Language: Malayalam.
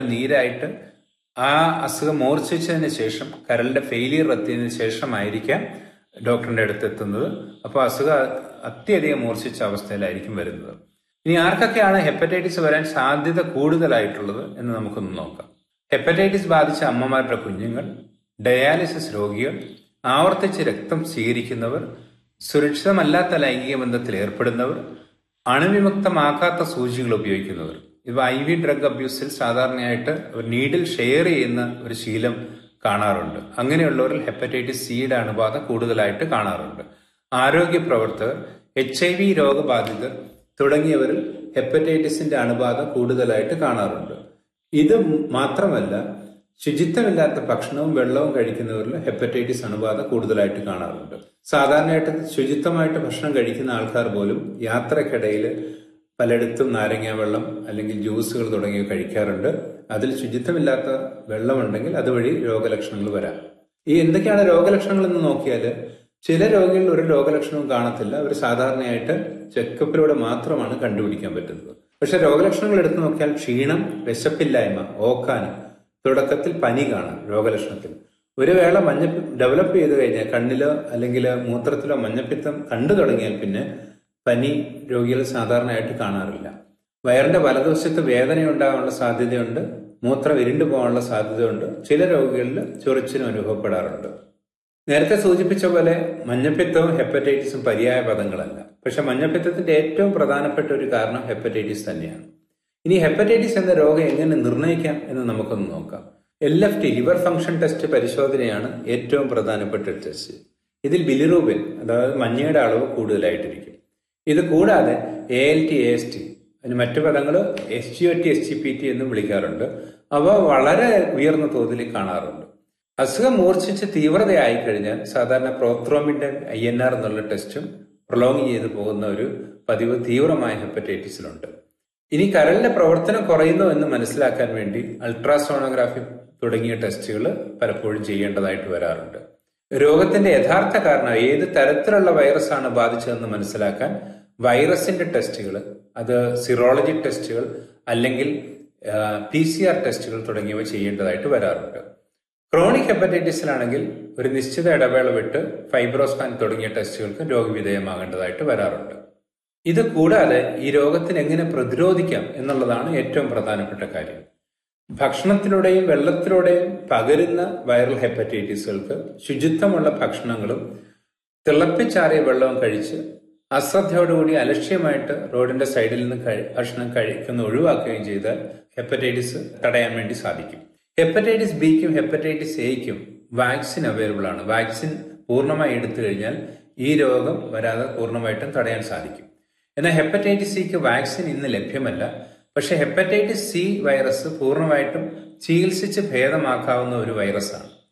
നീരായിട്ട് ആ അസുഖം മൂർച്ഛിച്ചതിന് ശേഷം കരളിന്റെ ഫെയിലിയർ എത്തിയതിനു ശേഷമായിരിക്കാം ഡോക്ടറിന്റെ അടുത്ത് എത്തുന്നത് അപ്പോൾ അസുഖം അത്യധികം മൂർച്ഛിച്ച അവസ്ഥയിലായിരിക്കും വരുന്നത് ഇനി ആർക്കൊക്കെയാണ് ഹെപ്പറ്റൈറ്റിസ് വരാൻ സാധ്യത കൂടുതലായിട്ടുള്ളത് എന്ന് നമുക്കൊന്ന് നോക്കാം ഹെപ്പറ്റൈറ്റിസ് ബാധിച്ച അമ്മമാരുടെ കുഞ്ഞുങ്ങൾ ഡയാലിസിസ് രോഗികൾ ആവർത്തിച്ച് രക്തം സ്വീകരിക്കുന്നവർ സുരക്ഷിതമല്ലാത്ത ലൈംഗിക ബന്ധത്തിൽ ഏർപ്പെടുന്നവർ അണുവിമുക്തമാക്കാത്ത സൂചികൾ ഉപയോഗിക്കുന്നവർ ഇവ ഐ വി ഡ്രഗ് അബ്യൂസിൽ സാധാരണയായിട്ട് ഒരു നീഡിൽ ഷെയർ ചെയ്യുന്ന ഒരു ശീലം കാണാറുണ്ട് അങ്ങനെയുള്ളവരിൽ ഹെപ്പറ്റൈറ്റിസ് സിയുടെ അണുബാധ കൂടുതലായിട്ട് കാണാറുണ്ട് ആരോഗ്യ പ്രവർത്തകർ എച്ച് ഐ വി രോഗബാധിതർ തുടങ്ങിയവരിൽ ഹെപ്പറ്റൈറ്റിസിന്റെ അണുബാധ കൂടുതലായിട്ട് കാണാറുണ്ട് ഇത് മാത്രമല്ല ശുചിത്വമില്ലാത്ത ഭക്ഷണവും വെള്ളവും കഴിക്കുന്നവരിൽ ഹെപ്പറ്റൈറ്റിസ് അണുബാധ കൂടുതലായിട്ട് കാണാറുണ്ട് സാധാരണയായിട്ട് ശുചിത്വമായിട്ട് ഭക്ഷണം കഴിക്കുന്ന ആൾക്കാർ പോലും യാത്രക്കിടയിൽ പലയിടത്തും നാരങ്ങ വെള്ളം അല്ലെങ്കിൽ ജ്യൂസുകൾ തുടങ്ങിയവ കഴിക്കാറുണ്ട് അതിൽ ശുചിത്വമില്ലാത്ത വെള്ളമുണ്ടെങ്കിൽ അതുവഴി രോഗലക്ഷണങ്ങൾ വരാം ഈ എന്തൊക്കെയാണ് രോഗലക്ഷണങ്ങൾ എന്ന് നോക്കിയാൽ ചില രോഗികളിൽ ഒരു രോഗലക്ഷണവും കാണത്തില്ല അവർ സാധാരണയായിട്ട് ചെക്കപ്പിലൂടെ മാത്രമാണ് കണ്ടുപിടിക്കാൻ പറ്റുന്നത് പക്ഷെ രോഗലക്ഷണങ്ങൾ എടുത്തു നോക്കിയാൽ ക്ഷീണം വിശപ്പില്ലായ്മ ഓക്കാനം തുടക്കത്തിൽ പനി കാണാം രോഗലക്ഷണത്തിൽ ഒരു വേള മഞ്ഞ ഡെവലപ്പ് ചെയ്ത് കഴിഞ്ഞാൽ കണ്ണിലോ അല്ലെങ്കിൽ മൂത്രത്തിലോ മഞ്ഞപ്പിത്തം കണ്ടു തുടങ്ങിയാൽ പിന്നെ പനി രോഗികൾ സാധാരണയായിട്ട് കാണാറില്ല വയറിന്റെ വലതുവശത്ത് വേദന ഉണ്ടാകാനുള്ള സാധ്യതയുണ്ട് മൂത്രം ഇരുണ്ടു പോകാനുള്ള സാധ്യതയുണ്ട് ചില രോഗികളിൽ ചൊറിച്ചിനും അനുഭവപ്പെടാറുണ്ട് നേരത്തെ സൂചിപ്പിച്ച പോലെ മഞ്ഞപ്പിത്തവും ഹെപ്പറ്റൈറ്റിസും പര്യായ പദങ്ങളല്ല പക്ഷെ മഞ്ഞപ്പിത്തത്തിന്റെ ഏറ്റവും പ്രധാനപ്പെട്ട ഒരു കാരണം ഹെപ്പറ്റൈറ്റിസ് തന്നെയാണ് ഇനി ഹെപ്പറ്റൈറ്റിസ് എന്ന രോഗം എങ്ങനെ നിർണ്ണയിക്കാം എന്ന് നമുക്കൊന്ന് നോക്കാം L F T liver function test പരിശോധനയാണ് ഏറ്റവും പ്രധാനപ്പെട്ട ടെസ്റ്റ് ഇതിൽ ബിലിറൂബിൻ അതായത് മഞ്ഞയുടെ അളവ് കൂടുതലായിട്ടിരിക്കും ഇത് കൂടാതെ A L T A S T അതിന് മറ്റു പദങ്ങൾ S G O T S G P T എന്നും വിളിക്കാറുണ്ട് അവ വളരെ ഉയർന്ന തോതിൽ കാണാറുണ്ട് അസുഖം മൂർച്ഛിച്ച് തീവ്രതയായി കഴിഞ്ഞാൽ സാധാരണ പ്രോത്രോമിന്റെ ഐ എൻ ആർ എന്നുള്ള ടെസ്റ്റും പ്രൊലോങ് ചെയ്തു പോകുന്ന ഒരു പതിവ് തീവ്രമായ ഹെപ്പറ്റൈറ്റിസിലുണ്ട് ഇനി കരളിന്റെ പ്രവർത്തനം കുറയുന്നു എന്ന് മനസ്സിലാക്കാൻ വേണ്ടി അൾട്രാസോണോഗ്രാഫി തുടങ്ങിയ ടെസ്റ്റുകൾ പലപ്പോഴും ചെയ്യേണ്ടതായിട്ട് വരാറുണ്ട് രോഗത്തിന്റെ യഥാർത്ഥ കാരണം ഏത് തരത്തിലുള്ള വൈറസ് ആണ് ബാധിച്ചതെന്ന് മനസ്സിലാക്കാൻ വൈറസിന്റെ ടെസ്റ്റുകൾ അത് സിറോളജി ടെസ്റ്റുകൾ അല്ലെങ്കിൽ പി സി ആർ ടെസ്റ്റുകൾ തുടങ്ങിയവ ചെയ്യേണ്ടതായിട്ട് വരാറുണ്ട് ക്രോണിക് ഹെപ്പറ്റൈറ്റിസിലാണെങ്കിൽ ഒരു നിശ്ചിത ഇടവേള വിട്ട് ഫൈബ്രോസ്കാൻ തുടങ്ങിയ ടെസ്റ്റുകൾക്ക് രോഗവിധേയമാകേണ്ടതായിട്ട് വരാറുണ്ട് ഇത് കൂടാതെ ഈ രോഗത്തിന് എങ്ങനെ പ്രതിരോധിക്കാം എന്നുള്ളതാണ് ഏറ്റവും പ്രധാനപ്പെട്ട കാര്യം ഭക്ഷണത്തിലൂടെയും വെള്ളത്തിലൂടെയും പകരുന്ന വൈറൽ ഹെപ്പറ്റൈറ്റിസുകൾക്ക് ശുചിത്വമുള്ള ഭക്ഷണങ്ങളും തിളപ്പിച്ചാറിയ വെള്ളവും കഴിച്ച് അശ്രദ്ധയോടുകൂടി അലക്ഷ്യമായിട്ട് റോഡിന്റെ സൈഡിൽ നിന്ന് ഭക്ഷണം കഴിക്കുന്ന ഒഴിവാക്കുകയും ചെയ്താൽ ഹെപ്പറ്റൈറ്റിസ് തടയാൻ വേണ്ടി സാധിക്കും ഹെപ്പറ്റൈറ്റിസ് ബിക്കും ഹെപ്പറ്റൈറ്റിസ് എയ്ക്കും വാക്സിൻ അവൈലബിൾ ആണ് വാക്സിൻ പൂർണ്ണമായി എടുത്തു കഴിഞ്ഞാൽ ഈ രോഗം വരാതെ പൂർണ്ണമായിട്ടും തടയാൻ സാധിക്കും എന്നാൽ ഹെപ്പറ്റൈറ്റിസ് സിക്ക് വാക്സിൻ ഇന്ന് ലഭ്യമല്ല പക്ഷെ ഹെപ്പറ്റൈറ്റിസ് സി വൈറസ് പൂർണ്ണമായിട്ടും ചികിത്സിച്ച് ഭേദമാക്കാവുന്ന ഒരു വൈറസാണ്